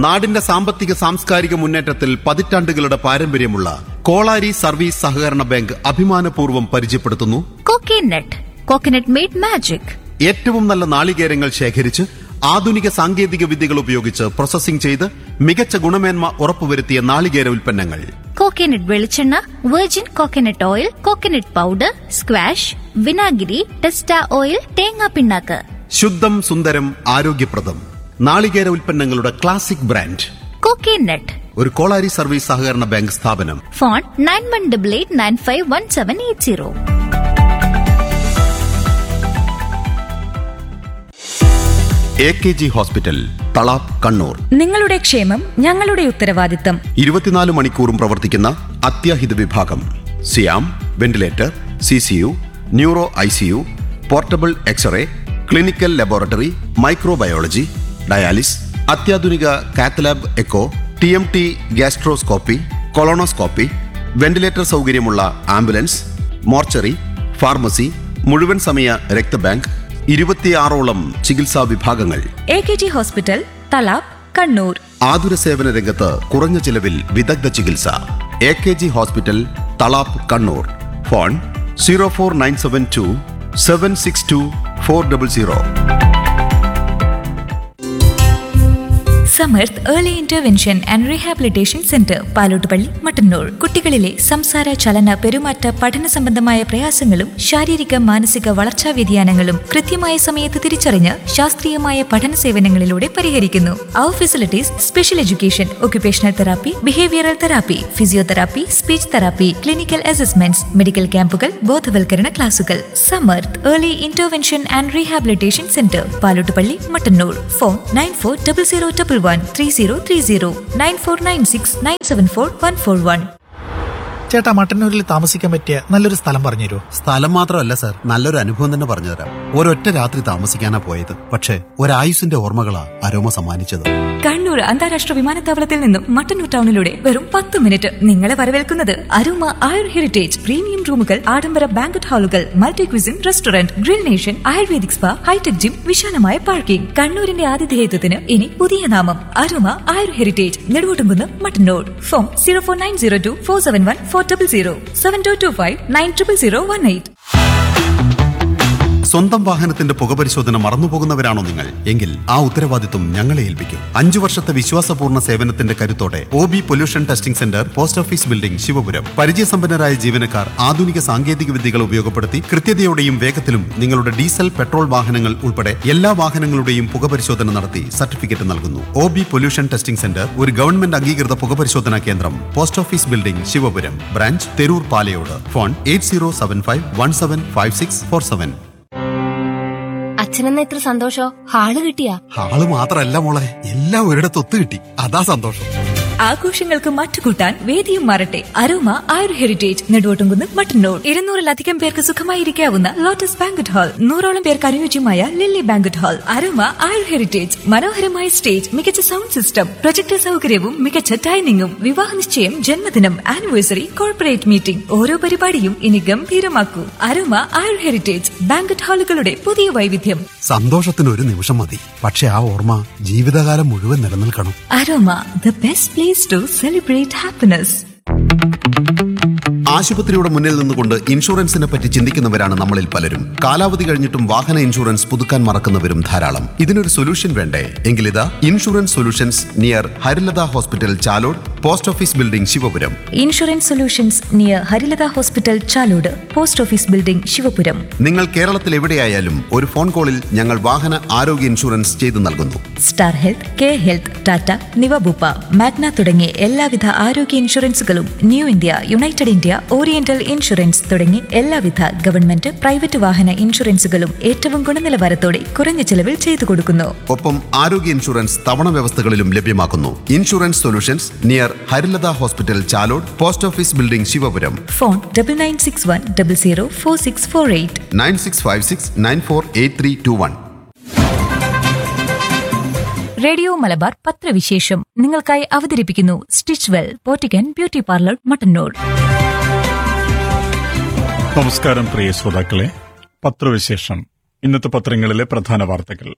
നാടിന്റെ സാമ്പത്തിക സാംസ്കാരിക മുന്നേറ്റത്തിൽ പതിറ്റാണ്ടുകളുടെ പാരമ്പര്യമുള്ള കോളാരി സർവീസ് സഹകരണ ബാങ്ക് അഭിമാനപൂർവ്വം പരിചയപ്പെടുത്തുന്നു കോക്കനട്ട് കോക്കനട്ട് മെയ്ഡ് മാജിക് ഏറ്റവും നല്ല നാളികേരങ്ങൾ ശേഖരിച്ച് ആധുനിക സാങ്കേതിക വിദ്യകൾ ഉപയോഗിച്ച് പ്രോസസ്സിംഗ് ചെയ്ത് മികച്ച ഗുണമേന്മ ഉറപ്പുവരുത്തിയ നാളികേര ഉൽപ്പന്നങ്ങൾ കോക്കനട്ട് വെളിച്ചെണ്ണ virgin coconut oil coconut powder squash വിനാഗിരി ടെസ്റ്റ ഓയിൽ തേങ്ങാ പിണ്ണാക്ക് ശുദ്ധം സുന്ദരം ആരോഗ്യപ്രദം നാളികേര ഉൽപ്പന്നങ്ങളുടെ ക്ലാസിക് ബ്രാൻഡ് കോക്കനട്ട് ഒരു കോളാരി സർവീസ് സഹകരണ ബാങ്ക് സ്ഥാപനം phone nine one double eight nine five one seven eight zero A K G hospital Thalap Kannur നിങ്ങളുടെ ക്ഷേമം ഞങ്ങളുടെ ഉത്തരവാദിത്തം ഇരുപത്തിനാല് മണിക്കൂറും പ്രവർത്തിക്കുന്ന അത്യാഹിത വിഭാഗം സിയാം ventilator C C U neuro I C U portable x-ray clinical laboratory microbiology dialysis അത്യാധുനിക cath lab echo T M T gastroscopy colonoscopy ventilator സൗകര്യമുള്ള ആംബുലൻസ് മോർച്ചറി ഫാർമസി മുഴുവൻ സമയ രക്തബാങ്ക് ഇരുപത്തിയാറോളം ചികിത്സാ വിഭാഗങ്ങൾ A K G hospital Thalap Kannur ആതുര സേവന രംഗത്ത് കുറഞ്ഞ ചിലവിൽ വിദഗ്ധ ചികിത്സ A K G hospital Thalap Kannur phone zero four nine seven two seven six two four double zero Samarth early intervention and rehabilitation centre Palottupalli Mattannur കുട്ടികളിലെ സംസാര ചലന പെരുമാറ്റ പഠന സംബന്ധമായ പ്രയാസങ്ങളും ശാരീരിക മാനസിക വളർച്ചാ വ്യതിയാനങ്ങളും കൃത്യമായ സമയത്ത് തിരിച്ചറിഞ്ഞ് ശാസ്ത്രീയമായ പഠന സേവനങ്ങളിലൂടെ പരിഹരിക്കുന്നു അവർ facilities special education occupational therapy behavioural therapy physiotherapy speech therapy clinical assessments medical ക്യാമ്പുകൾ ബോധവൽക്കരണ ക്ലാസുകൾ Samarth early intervention and rehabilitation centre Palottupalli Mattannur phone nine four double zero double one three zero three zero nine four nine six nine seven four one four one ചേട്ടാ മട്ടന്നൂരിൽ താമസിക്കാൻ പറ്റിയ നല്ലൊരു സ്ഥലം പറഞ്ഞു തരുമോ സ്ഥലം മാത്രമല്ല സർ നല്ലൊരു അനുഭവം തന്നെ പറഞ്ഞുതരാം ഒരൊറ്റ രാത്രി താമസിക്കാനാ പോയത് പക്ഷേ ഒരായുസിന്റെ ഓർമ്മകളാ അരോമ സമ്മാനിച്ചത് കണ്ണൂർ അന്താരാഷ്ട്ര വിമാനത്താവളത്തിൽ നിന്നും മട്ടന്നൂർ ടൗണിലൂടെ വെറും പത്ത് മിനിറ്റ് നിങ്ങളെ വരവേൽക്കുന്നത് അരുമ ആയുർ ഹെറിറ്റേജ് പ്രീമിയം റൂമുകൾ ആഡംബര ബാങ്കറ്റ് ഹാളുകൾ multi cuisine restaurant grill nation ayurvedic spa hi tech gym വിശാലമായ പാർക്കിംഗ് കണ്ണൂരിന്റെ ആതിഥേയത്വത്തിന് ഇനി പുതിയ നാമം Aroma Ayur heritage Neduvottumkunnu Mattannur phone zero four nine zero two four seven one four double zero seven two two five nine triple zero one eight സ്വന്തം വാഹനത്തിന്റെ പുകപരിശോധന മറന്നുപോകുന്നവരാണോ നിങ്ങൾ എങ്കിൽ ആ ഉത്തരവാദിത്വം ഞങ്ങളെ ഏൽപ്പിക്കും അഞ്ചു വർഷത്തെ വിശ്വാസപൂർണ്ണ സേവനത്തിന്റെ കരുത്തോടെ O B pollution testing centre post office building Sivapuram പരിചയസമ്പന്നരായ ജീവനക്കാർ ആധുനിക സാങ്കേതിക വിദ്യകൾ ഉപയോഗപ്പെടുത്തി കൃത്യതയോടെയും വേഗത്തിലും നിങ്ങളുടെ ഡീസൽ പെട്രോൾ വാഹനങ്ങൾ ഉൾപ്പെടെ എല്ലാ വാഹനങ്ങളുടെയും പുകപരിശോധന നടത്തി സർട്ടിഫിക്കറ്റ് നൽകുന്നു O B pollution testing centre ഒരു ഗവൺമെന്റ് അംഗീകൃത പുകപരിശോധനാ കേന്ദ്രം post office building Sivapuram branch Theroor Palayode phone eight zero seven five one seven five six four seven അച്ഛനെന്ന ഇത്ര സന്തോഷോ ഹാള് കിട്ടിയാ ആള് മാത്രല്ല മോളെ എല്ലാം ഒരിടത്ത് ഒത്തു കിട്ടി അതാ സന്തോഷം ആഘോഷങ്ങൾക്ക് മറ്റുകൂട്ടാൻ വേദിയും മാറട്ടെ അരോമ ആയുർ ഹെറിറ്റേജ് നെടുവോട്ടുംകുന്ന് മട്ടന്നൂർ ഇരുന്നൂറിലധികം പേർക്ക് സുഖമായിരിക്കാവുന്ന ലോട്ടസ് ബാങ്കറ്റ് ഹാൾ നൂറോളം പേർക്ക് അനുയോജ്യമായ Lily banquet hall Aroma Ayur heritage മനോഹരമായ സ്റ്റേജ് മികച്ച സൗണ്ട് സിസ്റ്റം പ്രൊജക്ടർ സൗകര്യവും മികച്ച ഡൈനിങ്ങും വിവാഹ നിശ്ചയം ജന്മദിനം ആനിവേഴ്സറി കോർപ്പറേറ്റ് മീറ്റിംഗ് ഓരോ പരിപാടിയും ഇനി ഗംഭീരമാക്കൂ അരോമ ആയുർ ഹെറിറ്റേജ് ബാങ്കറ്റ് ഹാളുകളുടെ പുതിയ വൈവിധ്യം സന്തോഷത്തിന് ഒരു നിമിഷം മതി പക്ഷെ ആ ഓർമ്മ ജീവിതകാലം മുഴുവൻ നിലനിൽക്കണം Aroma the best place to celebrate happiness ആശുപത്രിയുടെ മുന്നിൽ നിന്നുകൊണ്ട് ഇൻഷുറൻസിനെ പറ്റി ചിന്തിക്കുന്നവരാണ് നമ്മളിൽ പലരും കാലാവധി കഴിഞ്ഞിട്ടും വാഹന ഇൻഷുറൻസ് പുതുക്കാൻ മറക്കുന്നവരും ധാരാളം ഇതിനൊരു സൊല്യൂഷൻ വേണ്ടേ എങ്കിലിതാ insurance solutions near Harilatha hospital Chalode post office building Sivapuram insurance solutions near Harilatha hospital Chalode post office building Sivapuram നിങ്ങൾ കേരളത്തിൽ എവിടെയായാലും ഒരു ഫോൺ കോളിൽ ഞങ്ങൾ വാഹന ആരോഗ്യ ഇൻഷുറൻസ് ചെയ്തു നൽകുന്നു Star Health K Health Tata Niva Bupa Magna തുടങ്ങിയ എല്ലാവിധ ആരോഗ്യ ഇൻഷുറൻസുകളും New India United India Oriental Insurance തുടങ്ങി എല്ലാവിധ ഗവൺമെന്റ് പ്രൈവറ്റ് വാഹന ഇൻഷുറൻസുകളും ഏറ്റവും ഗുണനിലവാരത്തോടെ കുറഞ്ഞ ചെലവിൽ ചെയ്തു കൊടുക്കുന്നു ഒപ്പം ആരോഗ്യ ഇൻഷുറൻസ് തവണ വ്യവസ്ഥകളിലും ലഭ്യമാക്കുന്നു insurance solutions near Harilatha hospital Chalode post office building Sivapuram phone double nine six one double zero four six four eight nine six five six nine four eight three two one radio Malabar പത്രവിശേഷം നിങ്ങൾക്കായി അവതരിപ്പിക്കുന്നു Stitch Well boutique beauty parlour Mattannur നമസ്കാരം പ്രിയ ശ്രോതാക്കളെ പത്രവിശേഷം ഇന്നത്തെ പത്രങ്ങളിലെ പ്രധാന വാർത്തകൾ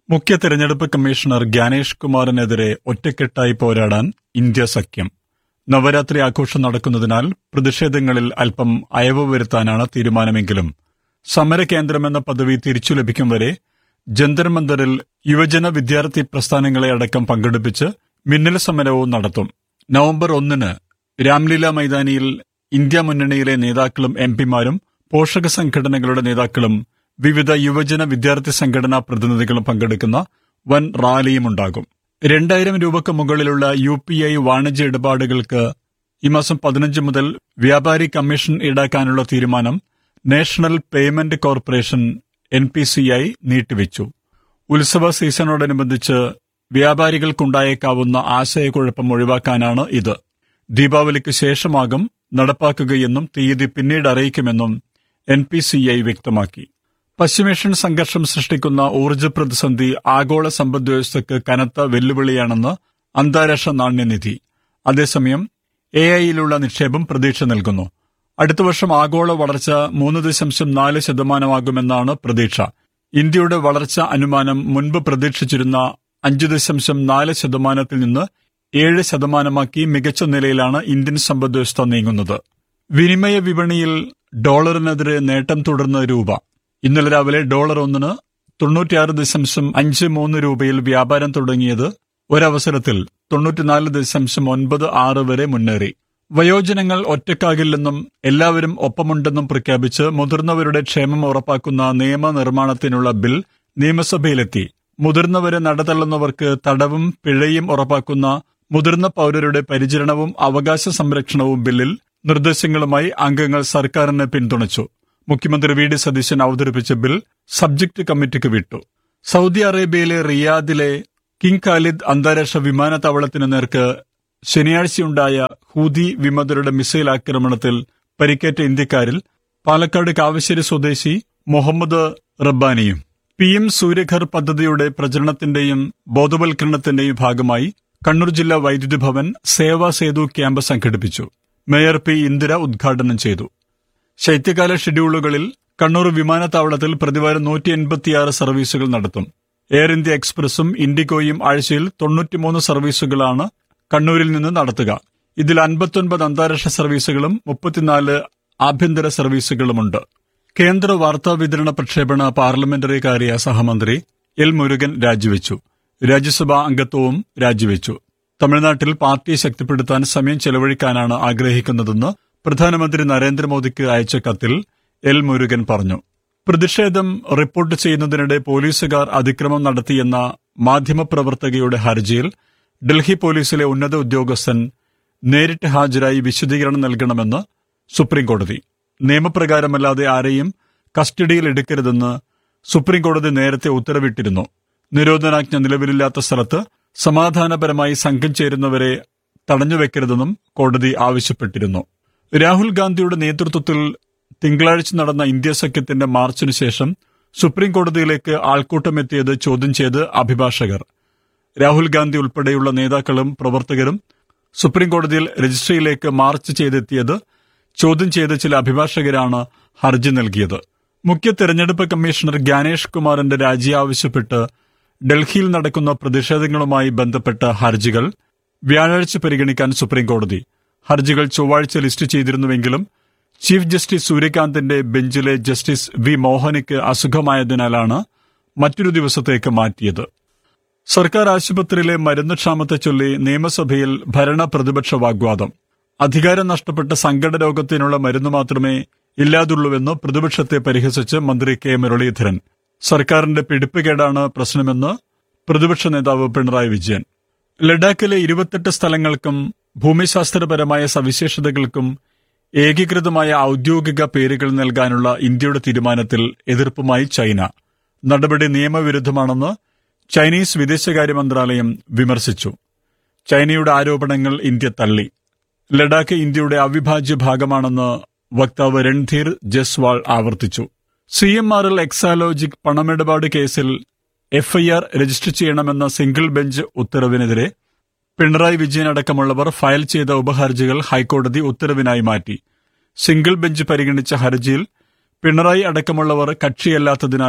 മുഖ്യ തെരഞ്ഞെടുപ്പ് കമ്മീഷണർ ജ്ഞാനേഷ് കുമാറിനെതിരെ ഒറ്റക്കെട്ടായി പോരാടാൻ ഇന്ത്യ സഖ്യം നവരാത്രി ആഘോഷം നടക്കുന്നതിനാൽ പ്രതിഷേധങ്ങളിൽ അല്പം അയവ് വരുത്താനാണ് തീരുമാനമെങ്കിലും സമരകേന്ദ്രമെന്ന പദവി തിരിച്ചു ലഭിക്കും വരെ ജന്തർ മന്ദറിൽ യുവജന വിദ്യാർത്ഥി പ്രസ്ഥാനങ്ങളെ അടക്കം പങ്കെടുപ്പിച്ച് മിന്നൽ സമരവും നടത്തും നവംബർ ഒന്നിന് രാംലീല മൈതാനിയിൽ ഇന്ത്യ മുന്നണിയിലെ നേതാക്കളും എം പിമാരും പോഷക സംഘടനകളുടെ നേതാക്കളും വിവിധ യുവജന വിദ്യാർത്ഥി സംഘടനാ പ്രതിനിധികളും പങ്കെടുക്കുന്ന വൻ റാലിയുമുണ്ടാകും രണ്ടായിരം രൂപയ്ക്ക് മുകളിലുള്ള യു പി ഐ വാണിജ്യ ഇടപാടുകൾക്ക് ഈ മാസം പതിനഞ്ച് മുതൽ വ്യാപാരി കമ്മീഷൻ ഈടാക്കാനുള്ള തീരുമാനം National Payment Corporation N P C I നീട്ടിവെച്ചു ഉത്സവ സീസണോടനുബന്ധിച്ച് വ്യാപാരികൾക്കുണ്ടായേക്കാവുന്ന ആശയക്കുഴപ്പം ഒഴിവാക്കാനാണ് ഇത് ദീപാവലിക്ക് ശേഷമാകും നടപ്പാക്കുകയെന്നും തീയതി പിന്നീട് അറിയിക്കുമെന്നും എൻ പി സി ഐ വ്യക്തമാക്കി പശ്ചിമേഷ്യൻ സംഘർഷം സൃഷ്ടിക്കുന്ന ഊർജ്ജ പ്രതിസന്ധി ആഗോള സമ്പദ്വ്യവസ്ഥയ്ക്ക് കനത്ത വെല്ലുവിളിയാണെന്ന് അന്താരാഷ്ട്ര നാണ്യനിധി അതേസമയം എ ഐയിലുള്ള നിക്ഷേപം പ്രതീക്ഷ നൽകുന്നു അടുത്ത വർഷം ആഗോള വളർച്ച മൂന്ന് ദശാംശം നാല് ശതമാനമാകുമെന്നാണ് പ്രതീക്ഷ ഇന്ത്യയുടെ വളർച്ച അനുമാനം മുൻപ് പ്രതീക്ഷിച്ചിരുന്ന അഞ്ച് ദശാംശം നാല് ശതമാനത്തിൽ നിന്ന് ഏഴ് ശതമാനമാക്കി മികച്ച നിലയിലാണ് ഇന്ത്യൻ സമ്പദ്വ്യവസ്ഥ നീങ്ങുന്നത് വിനിമയ വിപണിയിൽ ഡോളറിനെതിരെ നേട്ടം തുടർന്ന രൂപ ഇന്നലെ രാവിലെ ഡോളർ ഒന്നിന് തൊണ്ണൂറ്റിയാറ് ദശാംശം അഞ്ച് മൂന്ന് രൂപയിൽ വ്യാപാരം തുടങ്ങിയത് ഒരവസരത്തിൽ തൊണ്ണൂറ്റിനാല് ദശാംശം ഒൻപത് ആറ് വരെ മുന്നേറി വയോജനങ്ങൾ ഒറ്റക്കാകില്ലെന്നും എല്ലാവരും ഒപ്പമുണ്ടെന്നും പ്രഖ്യാപിച്ച് മുതിർന്നവരുടെ ക്ഷേമം ഉറപ്പാക്കുന്ന നിയമനിർമ്മാണത്തിനുള്ള ബിൽ നിയമസഭയിലെത്തി മുതിർന്നവരെ നടതള്ളുന്നവർക്ക് തടവും പിഴയും ഉറപ്പാക്കുന്ന മുതിർന്ന പൌരരുടെ പരിചരണവും അവകാശ സംരക്ഷണവും ബില്ലിൽ നിർദ്ദേശങ്ങളുമായി അംഗങ്ങൾ സർക്കാരിനെ പിന്തുണച്ചു മുഖ്യമന്ത്രി വി ഡി സതീശൻ അവതരിപ്പിച്ച ബിൽ സബ്ജക്ട് കമ്മിറ്റിക്ക് വിട്ടു സൗദി അറേബ്യയിലെ റിയാദിലെ കിങ് ഖാലിദ് അന്താരാഷ്ട്ര വിമാനത്താവളത്തിന് നേർക്ക് ശനിയാഴ്ചയുണ്ടായ ഹൂതി വിമതരുടെ മിസൈൽ ആക്രമണത്തിൽ പരിക്കേറ്റ ഇന്ത്യക്കാരിൽ പാലക്കാട് കാവശ്ശേരി സ്വദേശി മുഹമ്മദ് റബ്ബാനിയും പി എം സൂര്യഘർ പദ്ധതിയുടെ പ്രചരണത്തിന്റെയും ബോധവൽക്കരണത്തിന്റെയും ഭാഗമായി കണ്ണൂർ ജില്ലാ വൈദ്യുതി ഭവൻ സേവാ സേതു ക്യാമ്പ് സംഘടിപ്പിച്ചു മേയർ പി ഇന്ദിര ഉദ്ഘാടനം ചെയ്തു ശൈത്യകാല ഷെഡ്യൂളുകളിൽ കണ്ണൂർ വിമാനത്താവളത്തിൽ പ്രതിവാരം നൂറ്റി എൺപത്തിയാറ് സർവീസുകൾ നടത്തും എയർ ഇന്ത്യ എക്സ്പ്രസും ഇൻഡിഗോയും ആഴ്ചയിൽ തൊണ്ണൂറ്റിമൂന്ന് സർവീസുകളാണ് കണ്ണൂരിൽ നിന്ന് നടത്തുക ഇതിൽ അൻപത്തൊൻപത് അന്താരാഷ്ട്ര സർവീസുകളും മുപ്പത്തിനാല് ആഭ്യന്തര സർവീസുകളുമുണ്ട് കേന്ദ്ര വാർത്താ വിതരണ പ്രക്ഷേപണ പാർലമെന്ററി കാര്യ സഹമന്ത്രി എൽ മുരുകൻ രാജിവെച്ചു രാജ്യസഭാ അംഗത്വവും രാജിവെച്ചു തമിഴ്നാട്ടിൽ പാർട്ടിയെ ശക്തിപ്പെടുത്താൻ സമയം ചെലവഴിക്കാനാണ് ആഗ്രഹിക്കുന്നതെന്ന് പ്രധാനമന്ത്രി നരേന്ദ്രമോദിക്ക് അയച്ച കത്തിൽ എൽ മുരുകൻ പറഞ്ഞു പ്രതിഷേധം റിപ്പോർട്ട് ചെയ്യുന്നതിനിടെ പോലീസുകാർ അതിക്രമം നടത്തിയെന്ന മാധ്യമപ്രവർത്തകയുടെ ഹർജിയിൽ ഡൽഹി പോലീസിലെ ഉന്നത ഉദ്യോഗസ്ഥൻ നേരിട്ട് ഹാജരായി വിശദീകരണം നൽകണമെന്ന് സുപ്രീംകോടതി നിയമപ്രകാരമല്ലാതെ ആരെയും കസ്റ്റഡിയിൽ എടുക്കരുതെന്ന് സുപ്രീംകോടതി നേരത്തെ ഉത്തരവിട്ടിരുന്നു നിരോധനാജ്ഞ നിലവിലില്ലാത്ത സ്ഥലത്ത് സമാധാനപരമായി സംഘം ചേരുന്നവരെ തടഞ്ഞുവെക്കരുതെന്നും കോടതി ആവശ്യപ്പെട്ടിരുന്നു രാഹുൽ ഗാന്ധിയുടെ നേതൃത്വത്തിൽ തിങ്കളാഴ്ച നടന്ന ഇന്ത്യ സഖ്യത്തിന്റെ മാർച്ചിനു ശേഷം സുപ്രീം കോടതിയിലേക്ക് ആൾക്കൂട്ടമെത്തിയത് ചോദ്യം ചെയ്ത് അഭിഭാഷകർ രാഹുൽ ഗാന്ധി ഉൾപ്പെടെയുള്ള നേതാക്കളും പ്രവർത്തകരും സുപ്രീം കോടതിയിൽ രജിസ്ട്രിയിലേക്ക് മാർച്ച് ചെയ്തെത്തിയത് ചോദ്യം ചെയ്ത ചില അഭിഭാഷകരാണ് ഹർജി നൽകിയത് മുഖ്യ തെരഞ്ഞെടുപ്പ് കമ്മീഷണർ ജ്ഞാനേഷ് കുമാറിന്റെ രാജി ആവശ്യപ്പെട്ട് ഡൽഹിയിൽ നടക്കുന്ന പ്രതിഷേധങ്ങളുമായി ബന്ധപ്പെട്ട ഹർജികൾ വ്യാഴാഴ്ച പരിഗണിക്കാൻ സുപ്രീം കോടതി ഹർജികൾ ചൊവ്വാഴ്ച ലിസ്റ്റ് ചെയ്തിരുന്നുവെങ്കിലും ചീഫ് ജസ്റ്റിസ് സൂര്യകാന്തിന്റെ ബെഞ്ചിലെ ജസ്റ്റിസ് വി മോഹനിക്ക് അസുഖമായതിനാലാണ് മറ്റൊരു ദിവസത്തേക്ക് മാറ്റിയത് സർക്കാർ ആശുപത്രിയിലെ മരുന്ന് ക്ഷാമത്തെ ചൊല്ലി നിയമസഭയിൽ ഭരണ പ്രതിപക്ഷ വാഗ്വാദം അധികാരം നഷ്ടപ്പെട്ട സങ്കട രോഗത്തിനുള്ള മരുന്ന് മാത്രമേ ഇല്ലാതുള്ളൂവെന്ന് പ്രതിപക്ഷത്തെ പരിഹസിച്ച് മന്ത്രി കെ മുരളീധരൻ സർക്കാരിന്റെ പിടിപ്പുകേടാണ് പ്രശ്നമെന്ന് പ്രതിപക്ഷ നേതാവ് പിണറായി വിജയൻ ലഡാക്കിലെ ഇരുപത്തെട്ട് സ്ഥലങ്ങൾക്കും ഭൂമിശാസ്ത്രപരമായ സവിശേഷതകൾക്കും ഏകീകൃതമായ ഔദ്യോഗിക പേരുകൾ നൽകാനുള്ള ഇന്ത്യയുടെ തീരുമാനത്തിൽ എതിർപ്പുമായി ചൈന നടപടി നിയമവിരുദ്ധമാണെന്ന് ചൈനീസ് വിദേശകാര്യ മന്ത്രാലയം വിമർശിച്ചു ചൈനയുടെ ആരോപണങ്ങൾ ഇന്ത്യ തള്ളി ലഡാക്ക് ഇന്ത്യയുടെ അവിഭാജ്യ ഭാഗമാണെന്ന് വക്താവ് രൺധീർ ജസ്വാൾ ആവർത്തിച്ചു C M R L Exalogic പണമിടപാട് കേസിൽ എഫ്ഐആർ രജിസ്റ്റർ ചെയ്യണമെന്ന സിംഗിൾ ബെഞ്ച് ഉത്തരവിനെതിരെ പിണറായി വിജയൻ അടക്കമുള്ളവർ ഫയൽ ചെയ്ത ഉപഹർജികൾ ഹൈക്കോടതി ഉത്തരവിനായി മാറ്റി സിംഗിൾ ബെഞ്ച് പരിഗണിച്ച ഹർജിയിൽ പിണറായി അടക്കമുള്ളവർ കക്ഷിയല്ലാത്തതിനാൽ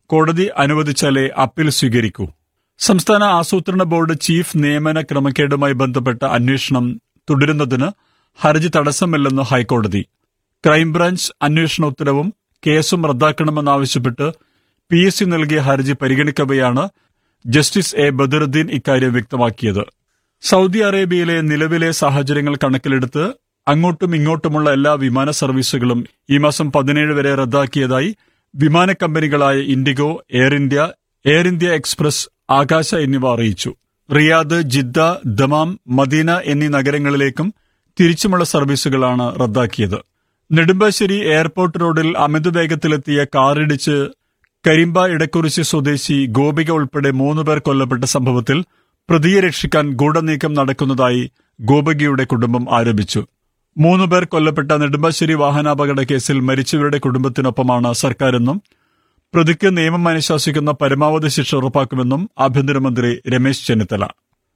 കോടതി അനുവദിച്ചാലേ അപ്പീൽ സ്വീകരിക്കൂ സംസ്ഥാന ആസൂത്രണ ബോർഡ് ചീഫ് നിയമന ക്രമക്കേടുമായി ബന്ധപ്പെട്ട അന്വേഷണം തുടരുന്നതിന് ഹർജി തടസ്സമില്ലെന്ന് ഹൈക്കോടതി ക്രൈംബ്രാഞ്ച് അന്വേഷണ ഉത്തരവും കേസും റദ്ദാക്കണമെന്നാവശ്യപ്പെട്ട് പി എസ് സി നൽകിയ ഹർജി പരിഗണിക്കവെയാണ് ജസ്റ്റിസ് എ ബദറുദ്ദീൻ ഇക്കാര്യം വ്യക്തമാക്കിയത് സൗദി അറേബ്യയിലെ നിലവിലെ സാഹചര്യങ്ങൾ കണക്കിലെടുത്ത് അങ്ങോട്ടും ഇങ്ങോട്ടുമുള്ള എല്ലാ വിമാന സർവീസുകളും ഈ മാസം പതിനേഴ് വരെ റദ്ദാക്കിയതായി വിമാന കമ്പനികളായ IndiGo Air India Air India Express Akasa എന്നിവ അറിയിച്ചു റിയാദ് ജിദ്ദ ദമാം മദീന എന്നീ നഗരങ്ങളിലേക്കും തിരിച്ചുമുള്ള സർവീസുകളാണ് റദ്ദാക്കിയത് നെടുമ്പാശ്ശേരി എയർപോർട്ട് റോഡിൽ അമിതവേഗത്തിലെത്തിയ കാറിടിച്ച് കരിമ്പ ഇടക്കുറിശി സ്വദേശി ഗോപിക ഉൾപ്പെടെ മൂന്ന് പേർ കൊല്ലപ്പെട്ട സംഭവത്തിൽ പ്രതിയെ രക്ഷിക്കാൻ ഗൂഢനീക്കം നടക്കുന്നതായി ഗോപികയുടെ കുടുംബം ആരോപിച്ചു മൂന്ന് പേർ കൊല്ലപ്പെട്ട നെടുമ്പാശ്ശേരി വാഹനാപകട കേസിൽ മരിച്ചവരുടെ കുടുംബത്തിനൊപ്പമാണ് സർക്കാരെന്നും പ്രതിക്ക് നിയമം അനുശാസിക്കുന്ന പരമാവധി ശിക്ഷ ഉറപ്പാക്കുമെന്നും ആഭ്യന്തരമന്ത്രി രമേശ് ചെന്നിത്തല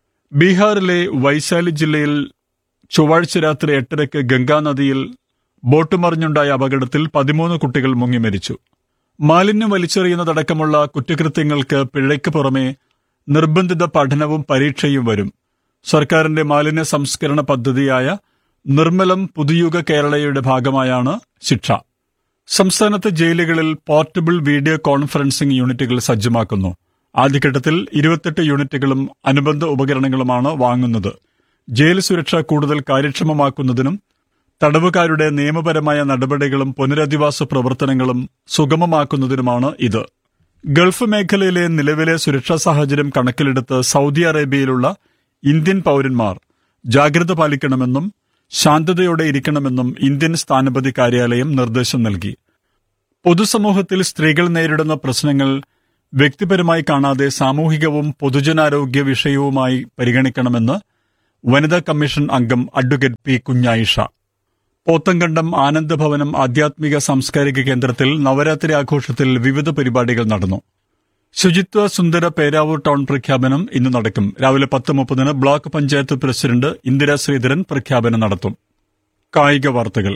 ബീഹാറിലെ വൈശാലി ജില്ലയിൽ ചൊവ്വാഴ്ച രാത്രി എട്ടരയ്ക്ക് ഗംഗാനദിയിൽ ബോട്ട് മറിഞ്ഞുണ്ടായ അപകടത്തിൽ പതിമൂന്ന് കുട്ടികൾ മുങ്ങി മരിച്ചു മാലിന്യം വലിച്ചെറിയുന്നതടക്കമുള്ള കുറ്റകൃത്യങ്ങൾക്ക് പിഴയ്ക്ക് പുറമെ നിർബന്ധിത പഠനവും പരീക്ഷയും വരും സർക്കാരിന്റെ മാലിന്യ സംസ്കരണ പദ്ധതിയായ നിർമ്മലം പുതുയുഗ കേരളയുടെ ഭാഗമായാണ് ശിക്ഷ സംസ്ഥാനത്ത് ജയിലുകളിൽ പോർട്ടബിൾ വീഡിയോ കോൺഫറൻസിംഗ് യൂണിറ്റുകൾ സജ്ജമാക്കുന്നു ആദ്യഘട്ടത്തിൽ ഇരുപത്തെട്ട് യൂണിറ്റുകളും അനുബന്ധ ഉപകരണങ്ങളുമാണ് വാങ്ങുന്നത് ജയിൽ സുരക്ഷ കൂടുതൽ കാര്യക്ഷമമാക്കുന്നതിനും തടവുകാരുടെ നിയമപരമായ നടപടികളും പുനരധിവാസ പ്രവർത്തനങ്ങളും സുഗമമാക്കുന്നതിനുമാണ് ഇത് ഗൾഫ് മേഖലയിലെ നിലവിലെ സുരക്ഷാ സാഹചര്യം കണക്കിലെടുത്ത് സൗദി അറേബ്യയിലുള്ള ഇന്ത്യൻ പൌരന്മാർ ജാഗ്രത പാലിക്കണമെന്നും ശാന്തതയോടെ ഇരിക്കണമെന്നും ഇന്ത്യൻ സ്ഥാനപതി കാര്യാലയം നിർദ്ദേശം നൽകി പൊതുസമൂഹത്തിൽ സ്ത്രീകൾ നേരിടുന്ന പ്രശ്നങ്ങൾ വ്യക്തിപരമായി കാണാതെ സാമൂഹികവും പൊതുജനാരോഗ്യ വിഷയവുമായി പരിഗണിക്കണമെന്ന് വനിതാ കമ്മീഷൻ അംഗം അഡ്വക്കേറ്റ് പി കുഞ്ഞായിഷ പോത്തങ്കണ്ടം ആനന്ദഭവനം ആധ്യാത്മിക സാംസ്കാരിക കേന്ദ്രത്തിൽ നവരാത്രി ആഘോഷത്തിൽ വിവിധ പരിപാടികൾ നടന്നു ശുചിത്വ സുന്ദര പേരാവൂർ ടൗൺ പ്രഖ്യാപനം ഇന്ന് നടക്കും രാവിലെ പത്ത് മുപ്പതിന് ബ്ലോക്ക് പഞ്ചായത്ത് പ്രസിഡന്റ് ഇന്ദിരാ ശ്രീധരൻ പ്രഖ്യാപനം നടത്തും കായിക വാർത്തകൾ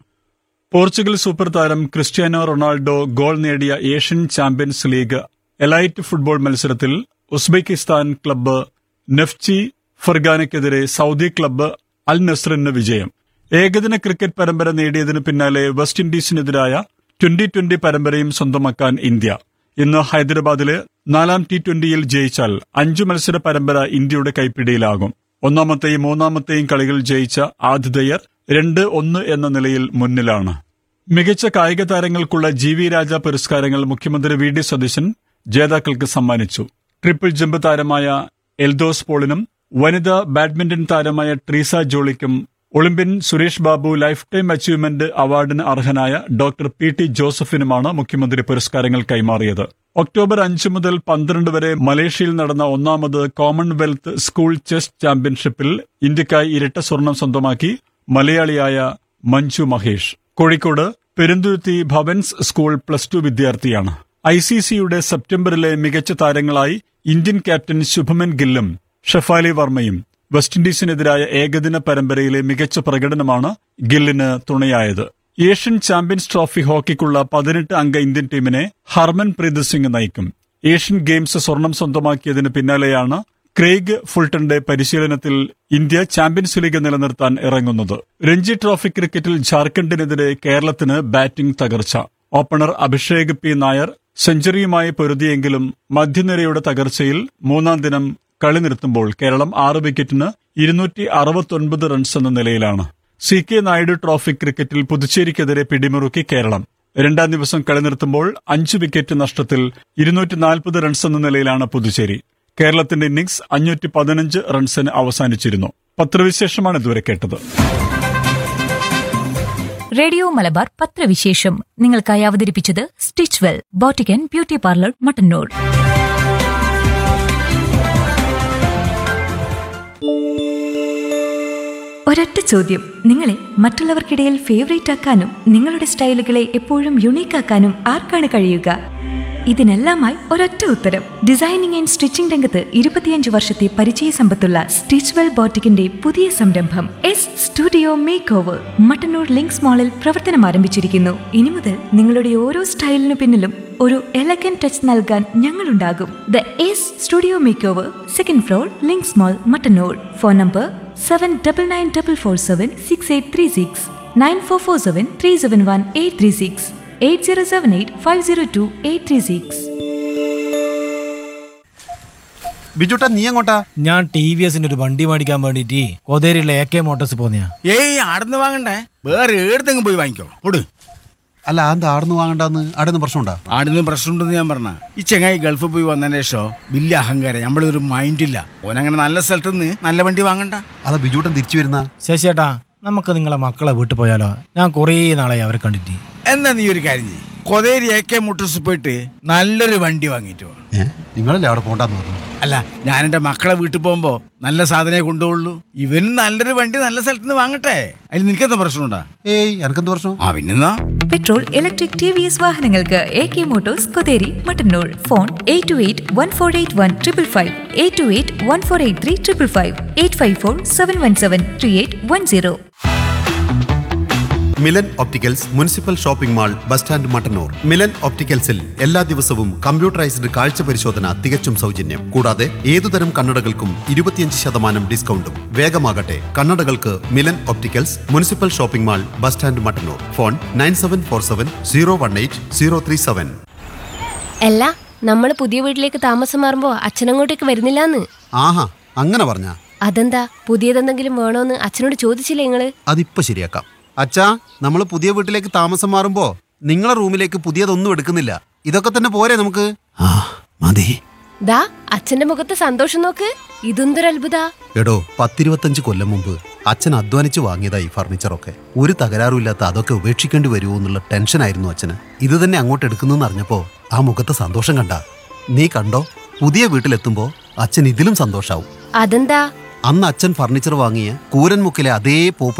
പോർച്ചുഗൽ സൂപ്പർ താരം ക്രിസ്ത്യാനോ റൊണാൾഡോ ഗോൾ നേടിയ Asian Champions League elite football മത്സരത്തിൽ ഉസ്ബെക്കിസ്ഥാൻ ക്ലബ്ബ് നെഫ്ചി ഫർഗാനയ്ക്കെതിരെ സൗദി ക്ലബ്ബ് അൽ നസ്റിന് വിജയം ഏകദിന ക്രിക്കറ്റ് പരമ്പര നേടിയതിനു പിന്നാലെ വെസ്റ്റ് ഇൻഡീസിനെതിരായ ട്വന്റി ട്വന്റി പരമ്പരയും സ്വന്തമാക്കാൻ ഇന്ത്യ ഇന്ന് ഹൈദരാബാദിലെ നാലാം ടി ട്വന്റിയിൽ ജയിച്ചാൽ അഞ്ചു മത്സര പരമ്പര ഇന്ത്യയുടെ കൈപ്പിടിയിലാകും ഒന്നാമത്തെയും മൂന്നാമത്തെയും കളികൾ ജയിച്ച ആതിഥേയർ രണ്ട് ഒന്ന് എന്ന നിലയിൽ മുന്നിലാണ് മികച്ച കായിക താരങ്ങൾക്കുള്ള ജി വി രാജ പുരസ്കാരങ്ങൾ മുഖ്യമന്ത്രി വി ഡി സതീശൻ ജേതാക്കൾക്ക് സമ്മാനിച്ചു ട്രിപ്പിൾ ജമ്പ് താരമായ എൽദോസ് പോളിനും വനിതാ ബാഡ്മിന്റൺ താരമായ ട്രീസ ജോളിക്കും Olympian Suresh Babu life time achievement അവാർഡിന് അർഹനായ ഡോക്ടർ പി ടി ജോസഫിനുമാണ് മുഖ്യമന്ത്രി പുരസ്കാരങ്ങൾ കൈമാറിയത് ഒക്ടോബർ അഞ്ച് മുതൽ പന്ത്രണ്ട് വരെ മലേഷ്യയിൽ നടന്ന ഒന്നാമത് കോമൺവെൽത്ത് സ്കൂൾ ചെസ് ചാമ്പ്യൻഷിപ്പിൽ ഇന്ത്യക്കായി ഇരട്ട സ്വർണം സ്വന്തമാക്കി മലയാളിയായ Manju Mahesh Kozhikode Perunthuruthi Bhavans school plus two വിദ്യാർത്ഥിയാണ് ഐ സി സിയുടെ സെപ്റ്റംബറിലെ മികച്ച താരങ്ങളായി ഇന്ത്യൻ ക്യാപ്റ്റൻ ശുഭമൻ ഗില്ലും ഷെഫാലി വർമ്മയും വെസ്റ്റ് ഇൻഡീസിനെതിരായ ഏകദിന പരമ്പരയിലെ മികച്ച പ്രകടനമാണ് ഗില്ലിന് തുണയായത് ഏഷ്യൻ ചാമ്പ്യൻസ് ട്രോഫി ഹോക്കിക്കുള്ള പതിനെട്ട് അംഗ ഇന്ത്യൻ ടീമിനെ ഹർമൻ പ്രീത് സിംഗ് നയിക്കും ഏഷ്യൻ ഗെയിംസ് സ്വർണം സ്വന്തമാക്കിയതിന് പിന്നാലെയാണ് ക്രെയ്ഗ് ഫുൾട്ടന്റെ പരിശീലനത്തിൽ ഇന്ത്യ ചാമ്പ്യൻസ് ലീഗ് നിലനിർത്താൻ ഇറങ്ങുന്നത് രഞ്ജി ട്രോഫി ക്രിക്കറ്റിൽ ജാർഖണ്ഡിനെതിരെ കേരളത്തിന് ബാറ്റിംഗ് തകർച്ച ഓപ്പണർ അഭിഷേക് പി നായർ സെഞ്ചുറിയുമായി പൊരുതിയെങ്കിലും മധ്യനിരയുടെ തകർച്ചയിൽ മൂന്നാം ദിനം കളി നിർത്തുമ്പോൾ കേരളം ആറ് വിക്കറ്റിന് ഇരുന്നൂറ്റി അറുപത്തൊൻപത് റൺസ് എന്ന നിലയിലാണ് സി കെ നായിഡു ട്രോഫി ക്രിക്കറ്റിൽ പുതുച്ചേരിക്കെതിരെ പിടിമുറുക്കി കേരളം രണ്ടാം ദിവസം കളി നിർത്തുമ്പോൾ അഞ്ച് വിക്കറ്റ് നഷ്ടത്തിൽ ഇരുന്നൂറ്റി നാൽപ്പത് റൺസ് എന്ന നിലയിലാണ് പുതുച്ചേരി കേരളത്തിന്റെ ഇന്നിംഗ്സ് അഞ്ഞൂറ്റി പതിനഞ്ച് റൺസിന് അവസാനിച്ചിരുന്നു പത്രവിശേഷമാണ് ഇതുവരെ കേട്ടത് റേഡിയോ മലബാർ പത്രവിശേഷം നിങ്ങൾക്കായി അവതരിപ്പിച്ചത് Stitch Well boutique beauty parlour Mattannur ഒരൊറ്റ ചോദ്യം നിങ്ങളെ മറ്റുള്ളവർക്കിടയിൽ ഫേവറേറ്റ് ആക്കാനും നിങ്ങളുടെ സ്റ്റൈലുകളെ എപ്പോഴും യുണീക്ക് ആക്കാനും ആർക്കാണ് കഴിയുക ഇതിനെല്ലാമായി ഒരൊറ്റ ഉത്തരം ഡിസൈനിങ് ആൻഡ് സ്റ്റിച്ചിംഗ് രംഗത്ത് ഇരുപത്തിയഞ്ച് വർഷത്തെ പരിചയ സമ്പത്തുള്ള സ്റ്റിച്ച്വെൽ ബോട്ടിക്കിന്റെ പുതിയ സംരംഭം S studio makeover Mattannur Links മാളിൽ പ്രവർത്തനം ആരംഭിച്ചിരിക്കുന്നു ഇനി മുതൽ നിങ്ങളുടെ ഓരോ സ്റ്റൈലിനു പിന്നിലും ഒരു എലഗൻ ടച്ച് നൽകാൻ ഞങ്ങളുണ്ടാകും the S studio makeover second floor Links mall Mattannur phone number seven double nine double four seven six eight three six nine four four seven three seven one eight three six eight zero seven eight five zero two eight three six ബിജുട്ടാ നീ എങ്ങോട്ടാ ഞാൻ T V എസിന്റെ ഒരു വണ്ടി മേടിക്കാൻ വേണ്ടിട്ട് കൊതേരിയുള്ള എ കെ മോട്ടോഴ്സ് പോന്നെയാ ഏയ് ആടുന്ന് വാങ്ങണ്ടേ വേറെ ഏടത്തെങ്കിലും പോയി വാങ്ങിക്കോ ഓട് അല്ല എന്താ ആടുന്ന് വാങ്ങണ്ടെന്ന് ആടുന്ന് പ്രശ്നമുണ്ടാ ആടുന്ന് പ്രശ്നമുണ്ടെന്ന് ഞാൻ പറഞ്ഞ ഈ ചെങ്ങായി ഗൾഫിൽ പോയി വന്നതിന് ശേഷം വലിയ അഹങ്കാരം നമ്മളൊരു മൈൻഡില്ല ഓനങ്ങനെ നല്ല സ്ഥലത്ത് നിന്ന് നല്ല വണ്ടി വാങ്ങണ്ട അതാ ബിജുട്ടൻ തിരിച്ചു വരുന്ന ശശിയേട്ടാ നമുക്ക് നിങ്ങളെ മക്കളെ വീട്ടിൽ പോയാലോ ഞാൻ കുറേ നാളായി അവരെ കണ്ടിട്ട് എന്നാ നീ ഒരു കാര്യം ചെയ്യ് കൊതേരി എ കെ മുട്ടൂസ് പോയിട്ട് നല്ലൊരു വണ്ടി വാങ്ങിയിട്ട് വാ ഏ നിങ്ങളല്ലേ അവിടെ പോണ്ടെന്ന് പറഞ്ഞു അല്ല ഞാൻ എൻ്റെ മക്കളെ വീട്ടിൽ പോകുമ്പോ നല്ല സാധനമേ കൊണ്ടുപോകുള്ളൂ ഇവനും നല്ലൊരു വണ്ടി നല്ല സ്ഥലത്ത് നിന്ന് വാങ്ങട്ടെ അതിന് നിനക്കെന്താ പ്രശ്നമുണ്ടാ ഏയ് എനക്കെന്ത് പ്രശ്നം ആ പിന്നെന്നാ petrol electric T V S വാഹനങ്ങൾക്ക് A K motors Kotheri Mattannur phone eight two eight one four eight one triple five eight two eight one four eight three triple five eight five four seven one seven three eight one zero Milan opticals municipal shopping mall bus stand Mattannur Milan ഒപ്റ്റിക്കൽസിൽ എല്ലാ ദിവസവും computerised കാഴ്ച പരിശോധന തികച്ചും സൗജന്യം കൂടാതെ ഏതുതരം കണ്ണടകൾക്കും ഇരുപത്തിയഞ്ച് ശതമാനം ഡിസ്കൗണ്ടും വേഗമാകട്ടെ കണ്ണടകൾക്ക് Milan opticals municipal shopping mall bus stand Mattannur phone nine seven four seven zero one eight zero three seven അല്ല നമ്മൾ പുതിയ വീട്ടിലേക്ക് താമസം മാറുമ്പോ അച്ഛനങ്ങോട്ടേക്ക് വരുന്നില്ലാന്ന് ആഹാ അങ്ങനെ പറഞ്ഞ അതെന്താ പുതിയതെന്തെങ്കിലും വേണോന്ന് അച്ഛനോട് ചോദിച്ചില്ലേ നിങ്ങള് അതിപ്പോ ശരിയാക്കാം അച്ഛാ നമ്മൾ പുതിയ വീട്ടിലേക്ക് താമസം മാറുമ്പോ നിങ്ങളെ റൂമിലേക്ക് പുതിയതൊന്നും എടുക്കുന്നില്ല ഇതൊക്കെ തന്നെ പോരെ നമുക്ക് ആ മതി ദാ അച്ഛന്റെ മുഖത്ത് സന്തോഷം നോക്ക് ഇതെന്തൊരു അത്ഭുത എടോ പത്തിരുപത്തഞ്ച് കൊല്ലം മുമ്പ് അച്ഛൻ അധ്വാനിച്ച് വാങ്ങിയതാ ഈ ഫർണിച്ചറൊക്കെ ഒരു തകരാറുമില്ലാത്ത അതൊക്കെ ഉപേക്ഷിക്കേണ്ടി വരുമോ എന്നുള്ള ടെൻഷനായിരുന്നു അച്ഛന് ഇത് തന്നെ അങ്ങോട്ട് എടുക്കുന്നു അറിഞ്ഞപ്പോ ആ മുഖത്തെ സന്തോഷം കണ്ട നീ കണ്ടോ പുതിയ വീട്ടിലെത്തുമ്പോ അച്ഛൻ ഇതിലും സന്തോഷാവും അതെന്താ അന്ന് അച്ഛൻ ഫർണിച്ചർ വാങ്ങിയ കൂരൻമുക്കിലെ അതേ പോപ്പ്